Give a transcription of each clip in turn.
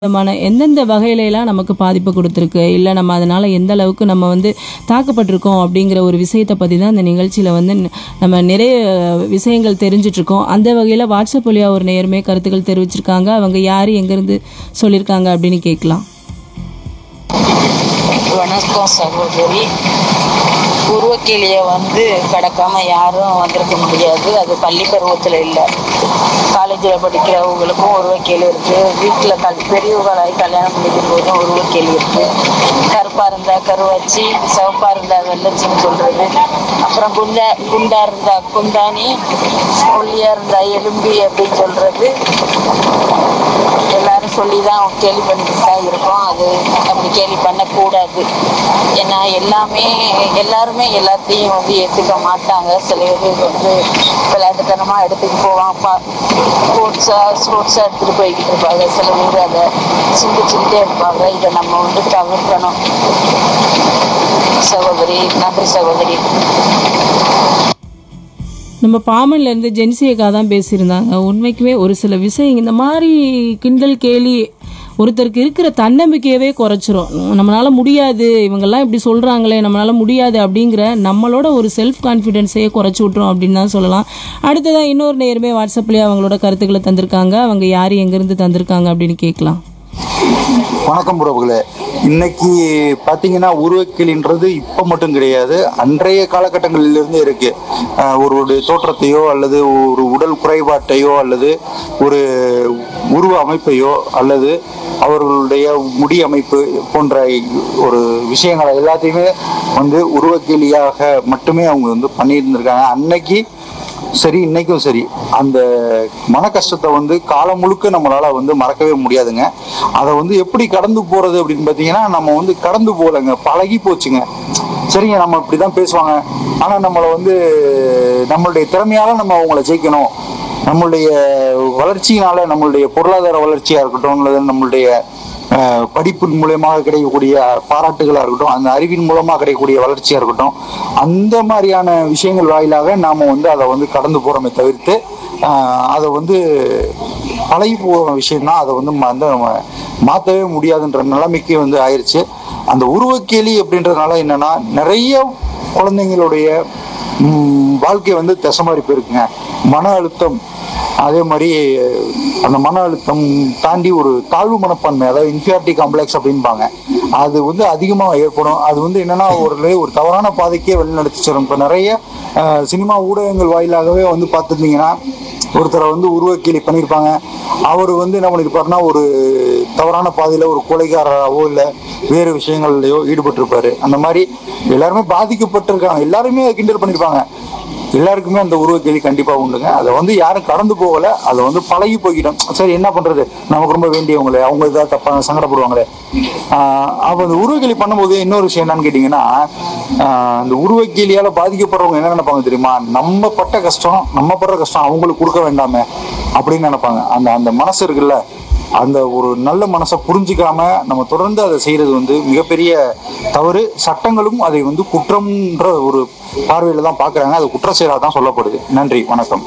விதமான எந்தெந்த வகையிலலாம் நமக்கு பாதிப்பு கொடுத்துருக்கு இல்லை நம்ம அதனால் எந்த அளவுக்கு நம்ம வந்து தாக்கப்பட்டிருக்கோம் அப்படிங்கிற ஒரு விஷயத்தை பற்றி தான் இந்த நிகழ்ச்சியில் வந்து ந- நம்ம நிறைய விஷயங்கள் தெரிஞ்சிட்ருக்கோம் அந்த வகையில் வாட்ஸ்அப் வழியாக ஒரு நேர்மையாக கருத்துக்கள் தெரிவிச்சிருக்காங்க அவங்க யார் எங்கேருந்து சொல்லியிருக்காங்க அப்படின்னு கேட்கலாம் வணக்கம் சகோதரி உருவக்கிளியை வந்து கடக்காம யாரும் வந்திருக்க முடியாது அது பள்ளி பருவத்தில் இல்லை காலேஜில் படிக்கிறவங்களுக்கும் உருவக்கேலி இருக்கு வீட்டில் கல் பெரியவங்களாகி கல்யாணம் பண்ணிக்கும் போதும் உருவக்கேலி இருக்கு கருப்பாக இருந்தா கருவாச்சி சிவப்பாக இருந்தா வெள்ளச்சின்னு சொல்றது அப்புறம் குண்டா குண்டா இருந்தா குந்தாணி ஒல்லியா இருந்தா எலும்பி அப்படின்னு சொல்றது எல்லாரும் சொல்லி தான் கேலி பண்ணிட்டு தான் இருக்கோம் அது அப்படி கேலி பண்ணக்கூடாது ஏன்னா எல்லாமே எல்லாருமே எல்லாத்தையும் வந்து ஏற்றுக்க மாட்டாங்க சில பேர் வந்து விளையாட்டுத்தனமாக எடுத்துட்டு போவாங்க ஸ்போர்ட்ஸாக ஸ்போர்ட்ஸாக எடுத்துகிட்டு போய்கிட்டு இருப்பாங்க சில பேர் அதை சிந்திச்சுக்கிட்டே இருப்பாங்க இதை நம்ம வந்து தவிர்க்கணும் சகோதரி நன்றி சகோதரி நம்ம பாமன்லேருந்து ஜென்சியக்கா தான் பேசியிருந்தாங்க உண்மைக்குமே ஒரு சில விஷயம் இந்த மாதிரி கிண்டல் கேலி ஒருத்தருக்கு இருக்கிற தன்னம்பிக்கையவே குறைச்சிரும் நம்மளால முடியாது இவங்கெல்லாம் இப்படி சொல்கிறாங்களே நம்மளால முடியாது அப்படிங்கிற நம்மளோட ஒரு செல்ஃப் கான்ஃபிடென்ஸையே குறைச்சி விட்ரும் அப்படின்னு தான் சொல்லலாம் அடுத்ததான் இன்னொரு நேருமே வாட்ஸ்அப்லேயே அவங்களோட கருத்துக்களை தந்திருக்காங்க அவங்க யார் எங்கேருந்து தந்திருக்காங்க அப்படின்னு கேட்கலாம் வணக்கம் உறவுகளே இன்னைக்கு பார்த்தீங்கன்னா உருவக்கிளின்றது இப்போ மட்டும் கிடையாது அன்றைய காலகட்டங்களிலிருந்து இருக்கு அஹ் ஒருவருடைய தோற்றத்தையோ அல்லது ஒரு உடல் குறைபாட்டையோ அல்லது ஒரு உருவ அமைப்பையோ அல்லது அவர்களுடைய முடி அமைப்பு போன்ற ஒரு விஷயங்களை எல்லாத்தையுமே வந்து உருவக்கிளியாக மட்டுமே அவங்க வந்து பண்ணியிருந்திருக்காங்க அன்னைக்கு சரி இன்னைக்கும் சரி அந்த மன கஷ்டத்தை வந்து காலம் முழுக்க நம்மளால வந்து மறக்கவே முடியாதுங்க அதை வந்து எப்படி கடந்து போறது அப்படின்னு பார்த்தீங்கன்னா நம்ம வந்து கடந்து போகலைங்க பழகி போச்சுங்க சரிங்க நம்ம இப்படிதான் பேசுவாங்க ஆனா நம்மளை வந்து நம்மளுடைய திறமையால நம்ம அவங்கள ஜெயிக்கணும் நம்மளுடைய வளர்ச்சியினால நம்மளுடைய பொருளாதார வளர்ச்சியா இருக்கட்டும் அல்லது நம்மளுடைய அஹ், படிப்பின் மூலயமாக கிடைக்கக்கூடிய பாராட்டுகளாக இருக்கட்டும் அந்த அறிவின் மூலமாக கிடைக்கக்கூடிய வளர்ச்சியாக இருக்கட்டும் அந்த மாதிரியான விஷயங்கள் வாயிலாக நாம் வந்து அதை வந்து கடந்து போகிறோமே தவிர்த்து அஹ், அதை வந்து பழகி போகிற விஷயம்தான் அதை வந்து ம- வந்து நம்ம மாற்றவே முடியாதுன்ற நிலைமைக்கு வந்து ஆயிடுச்சு அந்த உருவக்கேலி அப்படின்றதுனால என்னன்னா நிறைய குழந்தைங்களுடைய ம், வாழ்க்கை வந்து திசை மாறி போயிருக்குங்க மன அழுத்தம் அதே மாதிரி அந்த மன அழுத்தம் தாண்டி ஒரு தாழ்வு மனப்பான்மை அதாவது இன்ஃபியாரிட்டி காம்ப்ளெக்ஸ் அப்படின்பாங்க அது வந்து அதிகமாக ஏற்படும் அது வந்து என்னன்னா ஒரு ஒரு தவறான பாதைக்கே வழிநடத்தி செல்லும் இப்போ நிறைய அஹ், சினிமா ஊடகங்கள் வாயிலாகவே வந்து பார்த்துருந்தீங்கன்னா ஒருத்தரை வந்து உருவக்கேலி பண்ணியிருப்பாங்க அவர் வந்து என்ன பண்ணியிருப்பாருன்னா ஒரு தவறான பாதையில் ஒரு கொலைகாரராகவோ இல்லை வேறு விஷயங்கள்லையோ ஈடுபட்டிருப்பாரு அந்த மாதிரி எல்லாருமே பாதிக்கப்பட்டிருக்காங்க எல்லாருமே கிண்டல் பண்ணியிருப்பாங்க எல்லாருக்குமே அந்த உருவக்கேலி கண்டிப்பா உண்டுங்க அதை வந்து யாரும் கடந்து போகல அதை வந்து பழகி போய்கிட்டோம் சரி என்ன பண்றது நமக்கு ரொம்ப வேண்டியவங்களே அவங்க ஏதாவது தப்பா சங்கடப்படுவாங்களே ஆஹ் அப்ப அந்த உருவக்கேலி பண்ணும்போது இன்னொரு விஷயம் என்னன்னு கேட்டீங்கன்னா ஆஹ் அந்த உருவக்கேலியால பாதிக்கப்படுறவங்க என்ன நினைப்பாங்க தெரியுமா நம்ம பட்ட கஷ்டம் நம்ம படுற கஷ்டம் அவங்களுக்கு கொடுக்க வேண்டாமே அப்படின்னு நினைப்பாங்க அந்த அந்த மனசு இருக்குல்ல அந்த ஒரு நல்ல மனசை புரிஞ்சுக்காம நம்ம தொடர்ந்து அதை செய்யறது வந்து மிகப்பெரிய தவறு சட்டங்களும் அதை வந்து குற்றம்ன்ற ஒரு பார்வையில தான் பார்க்கறாங்க அது குற்ற செயலாக தான் சொல்லப்படுது நன்றி வணக்கம்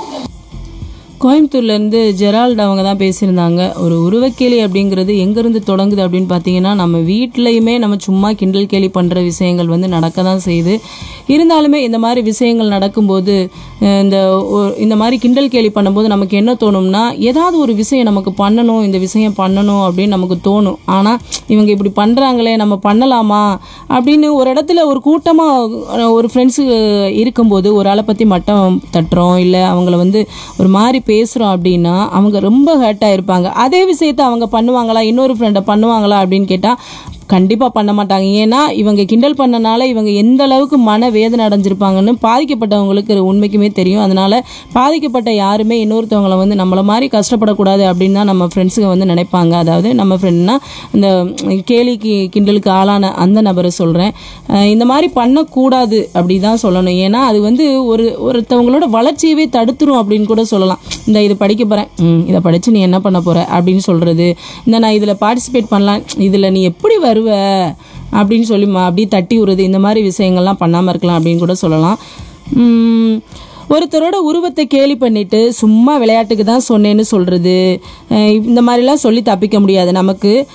கோயம்புத்தூர்லேருந்து ஜெரால்டு அவங்க தான் பேசியிருந்தாங்க ஒரு உருவக்கேலி அப்படிங்கிறது எங்கேருந்து தொடங்குது அப்படின்னு பார்த்தீங்கன்னா நம்ம வீட்லையுமே நம்ம சும்மா கிண்டல் கேலி பண்ணுற விஷயங்கள் வந்து நடக்க தான் செய்யுது இருந்தாலுமே இந்த மாதிரி விஷயங்கள் நடக்கும்போது அஹ் இந்த ஒ- இந்த மாதிரி கிண்டல் கேலி பண்ணும்போது நமக்கு என்ன தோணும்னா ஏதாவது ஒரு விஷயம் நமக்கு பண்ணணும் இந்த விஷயம் பண்ணணும் அப்படின்னு நமக்கு தோணும் ஆனால் இவங்க இப்படி பண்ணுறாங்களே நம்ம பண்ணலாமா அப்படின்னு ஒரு இடத்துல ஒரு கூட்டமாக ஒரு ஃப்ரெண்ட்ஸு இருக்கும்போது ஒரு ஆளை பற்றி மட்டம் தட்டுறோம் இல்லை அவங்கள வந்து ஒரு மாதிரி பேசுகிறோம் அப்படின்னா அவங்க ரொம்ப ஹர்ட் ஆயிருப்பாங்க அதே விஷயத்த அவங்க பண்ணுவாங்களா இன்னொரு ஃப்ரெண்டை பண்ணுவாங்களா அப்படின்னு கேட்டால் கண்டிப்பாக பண்ண மாட்டாங்க ஏன்னா இவங்க கிண்டல் பண்ணனால இவங்க எந்த அளவுக்கு மன வேதனை அடைஞ்சிருப்பாங்கன்னு பாதிக்கப்பட்டவங்களுக்கு இது உண்மைக்குமே தெரியும் அதனால பாதிக்கப்பட்ட யாருமே இன்னொருத்தவங்களை வந்து நம்மள மாதிரி கஷ்டப்படக்கூடாது அப்படின்னு தான் நம்ம ஃப்ரெண்ட்ஸுங்க வந்து நினைப்பாங்க அதாவது நம்ம ஃப்ரெண்ட்னா இந்த கேலிக்கு கிண்டலுக்கு ஆளான அந்த நபரை சொல்கிறேன் இந்த மாதிரி பண்ணக்கூடாது அப்படி தான் சொல்லணும் ஏன்னா அது வந்து ஒரு ஒருத்தவங்களோட வளர்ச்சியவே தடுத்துரும் அப்படின்னு கூட சொல்லலாம் இந்த இது படிக்க போகிறேன் ம் இதை படித்து நீ என்ன பண்ண போகிற அப்படின்னு சொல்கிறது இந்த நான் இதில் பார்ட்டிசிபேட் பண்ணலாம் இதில் நீ எப்படி வருவ அப்படின்னு சொல்லி ம- அப்படியே தட்டி விடுறது இந்த மாதிரி விஷயங்கள்லாம் பண்ணாமல் இருக்கலாம் அப்படின்னு கூட சொல்லலாம் உம், ஒருத்தரோட உருவத்தை கேலி பண்ணிட்டு சும்மா விளையாட்டுக்கு தான் சொன்னேன்னு சொல்றது அஹ் இந்த மாதிரிலாம் சொல்லி தப்பிக்க முடியாது நமக்கு